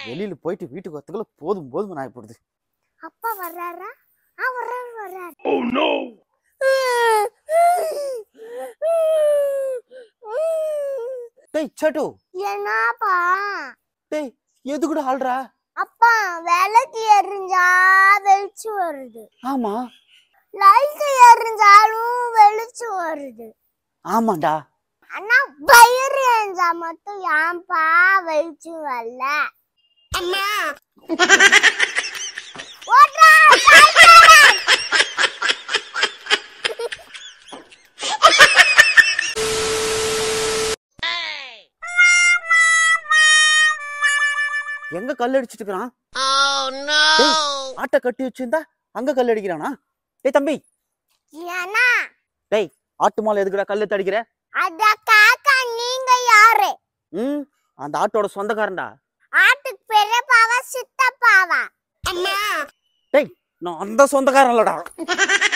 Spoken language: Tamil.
வெளியில போயிட்டு வீட்டுக்கு வரத்துக்குள்ள போதும் போதும் நான் போடுது அப்பா வர்றாரா ஆ வர்றாரு வர்றாரு டேய் சட்டு என்னப்பா டேய் எதுக்குடா ஆள்றா அப்பா விளக்கு எரிஞ்சா வெளிச்சம் வருது ஆமா லைட் எரிஞ்சாலும் வெளிச்சம் வருது ஆமாண்டா ஆனா பயிர் எரிஞ்சா மட்டும் ஏன்பா வெளிச்சம் வரல அம்மா ஓட்றா எங்க கல் அடிச்சிட்டு இருக்கிறான் டேய், ஆட்டை கட்டி வச்சிருந்தா அங்க கல் அடிக்கிறானா டேய் தம்பி ஏன்னா டேய் ஆட்டு மாலை எதுக்குடா கல் எடுத்து அடிக்கிற அட காக்கா நீங்க யாரு ம் அந்த ஆட்டோட சொந்தக்காரன்டா ஆட்டுக்கு பெரியப்பாவா சித்தப்பாவா அம்மா நான் அந்த சொந்தக்காரன் இல்லடா